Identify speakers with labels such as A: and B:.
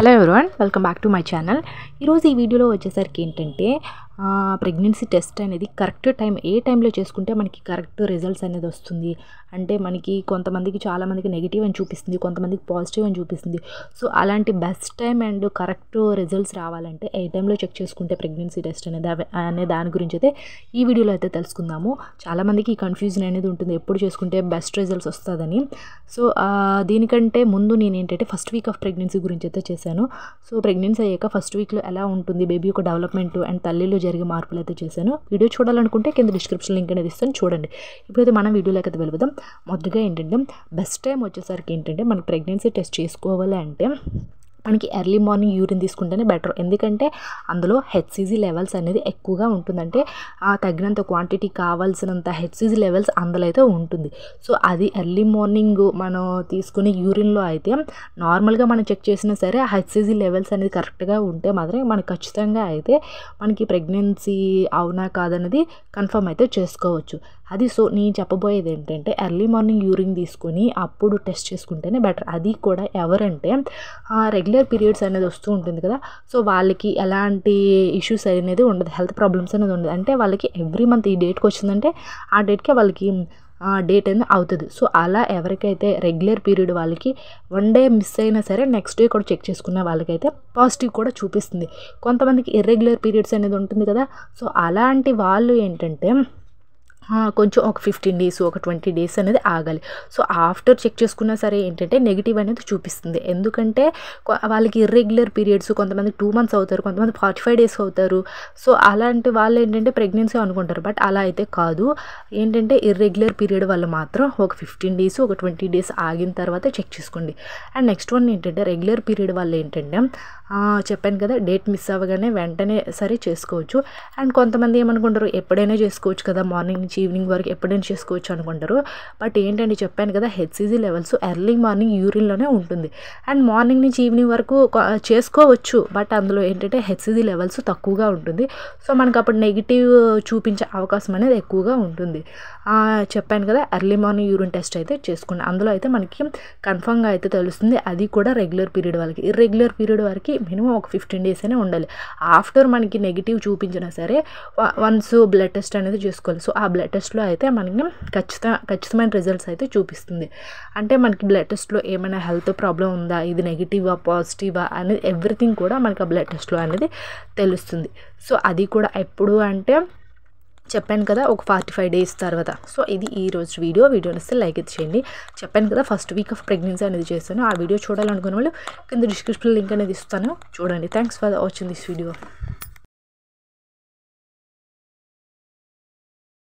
A: hello everyone welcome back to my channel ఈరోజు ఈ వీడియోలో వచ్చేసరికి ఏంటంటే ప్రెగ్నెన్సీ టెస్ట్ అనేది కరెక్ట్ టైం ఏ టైంలో చేసుకుంటే మనకి కరెక్ట్ రిజల్ట్స్ అనేది వస్తుంది అంటే మనకి కొంతమందికి చాలామందికి నెగిటివ్ అని చూపిస్తుంది కొంతమందికి పాజిటివ్ అని చూపిస్తుంది సో అలాంటి best time and correct results రావాలంటే ఏ టైంలో చెక్ చేసుకుంటే ప్రెగ్నెన్సీ టెస్ట్ అనేది అవ- అనే దాని గురించి అయితే ఈ వీడియోలో అయితే తెలుసుకుందాము చాలామందికి ఈ కన్ఫ్యూజన్ అనేది ఉంటుంది ఎప్పుడు చేసుకుంటే బెస్ట్ రిజల్ట్స్ వస్తుందని సో ఆ, దీనికంటే ముందు నేను ఏంటంటే ఫస్ట్ వీక్ ఆఫ్ ప్రెగ్నెన్సీ గురించి అయితే చేశాను సో ప్రెగ్నెన్సీ అయ్యాక ఫస్ట్ వీక్లో ఎలా ఉంటుంది బేబీ యొక్క డెవలప్మెంట్ అండ్ తల్లిలో జరిగే మార్పులు అయితే చేశాను వీడియో చూడాలనుకుంటే కింద డిస్క్రిప్షన్ లింక్ అనేది ఇస్తాను చూడండి ఇప్పుడైతే మనం వీడియోలోకి అయితే వెళ్దాం మొదటిగా ఏంటంటే బెస్ట్ టైం వచ్చేసరికి ఏంటంటే మనకి ప్రెగ్నెన్సీ టెస్ట్ చేసుకోవాలి అంటే మనకి ఎర్లీ మార్నింగ్ యూరిన్ తీసుకుంటేనే బెటర్ ఎందుకంటే అందులో హెచ్సిజీ లెవెల్స్ అనేది ఎక్కువగా ఉంటుందంటే ఆ తగినంత క్వాంటిటీ కావాల్సినంత హెచ్సిజీ లెవెల్స్ అందులో అయితే ఉంటుంది సో అది ఎర్లీ మార్నింగ్ మనం తీసుకునే యూరిన్లో అయితే నార్మల్గా మనం చెక్ చేసినా సరే ఆ హెచ్సిజీ లెవెల్స్ అనేది కరెక్ట్గా ఉంటే మాత్రం మనకి ఖచ్చితంగా అయితే మనకి ప్రెగ్నెన్సీ అవునా కాదన్నది కన్ఫర్మ్ అయితే చేసుకోవచ్చు అది సో నేను చెప్పబోయేది ఏంటంటే ఎర్లీ మార్నింగ్ యూరిన్ తీసుకొని అప్పుడు టెస్ట్ చేసుకుంటేనే బెటర్ అది కూడా ఎవరంటే రెగ్యులర్ పీరియడ్స్ అనేది వస్తూ ఉంటుంది కదా సో వాళ్ళకి ఎలాంటి ఇష్యూస్ అనేది ఉండదు హెల్త్ ప్రాబ్లమ్స్ అనేది ఉండదు అంటే వాళ్ళకి ఎవ్రీ మంత్ ఈ డేట్కి వచ్చిందంటే ఆ డేట్కే వాళ్ళకి డేట్ అనేది అవుతుంది సో అలా ఎవరికైతే రెగ్యులర్ పీరియడ్ వాళ్ళకి వన్ డే మిస్ అయినా సరే నెక్స్ట్ డే కూడా చెక్ చేసుకున్న వాళ్ళకైతే పాజిటివ్ కూడా చూపిస్తుంది కొంతమందికి ఇర్రెగ్యులర్ పీరియడ్స్ అనేది ఉంటుంది కదా సో అలాంటి వాళ్ళు ఏంటంటే ఆ, కొంచెం ఒక ఫిఫ్టీన్ డేస్ ఒక ట్వంటీ డేస్ అనేది ఆగాలి సో ఆఫ్టర్ చెక్ చేసుకున్నా సరే ఏంటంటే నెగిటివ్ అనేది చూపిస్తుంది ఎందుకంటే కొ- వాళ్ళకి ఇర్రెగ్యులర్ పీరియడ్స్ కొంతమంది టూ మంత్స్ అవుతారు కొంతమంది ఫార్టీ ఫైవ్ డేస్ అవుతారు సో అలాంటి వాళ్ళు ఏంటంటే ప్రెగ్నెన్సీ అనుకుంటారు బట్ అలా అయితే కాదు ఏంటంటే ఇర్రెగ్యులర్ పీరియడ్ వాళ్ళు మాత్రం ఒక ఫిఫ్టీన్ డేస్ ఒక ట్వంటీ డేస్ ఆగిన తర్వాత చెక్ చేసుకోండి అండ్ నెక్స్ట్ వన్ ఏంటంటే రెగ్యులర్ పీరియడ్ వాళ్ళు ఏంటంటే ఆ, చెప్పాను కదా డేట్ మిస్ అవ్వగానే వెంటనే సరే చేసుకోవచ్చు అండ్ కొంతమంది ఏమనుకుంటారు ఎప్పుడైనా చేసుకోవచ్చు కదా మార్నింగ్ నుంచి ఈవినింగ్ వరకు ఎప్పుడైనా చేసుకోవచ్చు అనుకుంటారు బట్ ఏంటంటే చెప్పాను కదా హెచ్సిజీ లెవెల్స్ ఎర్లీ మార్నింగ్ యూరిన్లోనే ఉంటుంది అండ్ మార్నింగ్ నుంచి ఈవినింగ్ వరకు కొ- చేసుకోవచ్చు బట్ అందులో ఏంటంటే హెచ్సిజీ లెవెల్స్ తక్కువగా ఉంటుంది సో మనకు అప్పుడు నెగిటివ్ చూపించే అవకాశం అనేది ఎక్కువగా ఉంటుంది ఆ, చెప్పాను కదా ఎర్లీ మార్నింగ్ యూరిన్ టెస్ట్ అయితే చేసుకున్నాను అందులో అయితే మనకి కన్ఫర్మ్గా అయితే తెలుస్తుంది అది కూడా రెగ్యులర్ పీరియడ్ వాళ్ళకి ఇర్రెగ్యులర్ పీరియడ్ వరకు మినిమం ఒక ఫిఫ్టీన్ డేస్ అయినా ఉండాలి ఆఫ్టర్ మనకి నెగిటివ్ చూపించినా సరే వన్స్ బ్లడ్ టెస్ట్ అనేది చేసుకోవాలి సో ఆ బ్లడ్ టెస్ట్లో అయితే మనకి ఖచ్చిత ఖచ్చితమైన రిజల్ట్స్ అయితే చూపిస్తుంది అంటే మనకి బ్లడ్ టెస్ట్లో ఏమైనా హెల్త్ ప్రాబ్లం ఉందా ఇది నెగిటివా పాజిటివా అనేది ఎవ్రీథింగ్ కూడా మనకి ఆ బ్లడ్ టెస్ట్లో అనేది తెలుస్తుంది సో అది కూడా ఎప్పుడు అంటే చెప్పాను కదా ఒక ఫార్టీ ఫైవ్ డేస్ తర్వాత సో ఇది ఈ రోజు వీడియో వీడియో వస్తే లైక్ ఇచ్చేయండి చెప్పాను కదా ఫస్ట్ వీక్ ఆఫ్ ప్రెగ్నెన్సీ అనేది చేస్తాను ఆ వీడియో చూడాలనుకున్న వాళ్ళు కింద డిస్క్రిప్షన్ లింక్ అనేది ఇస్తాను చూడండి thanks for watching this video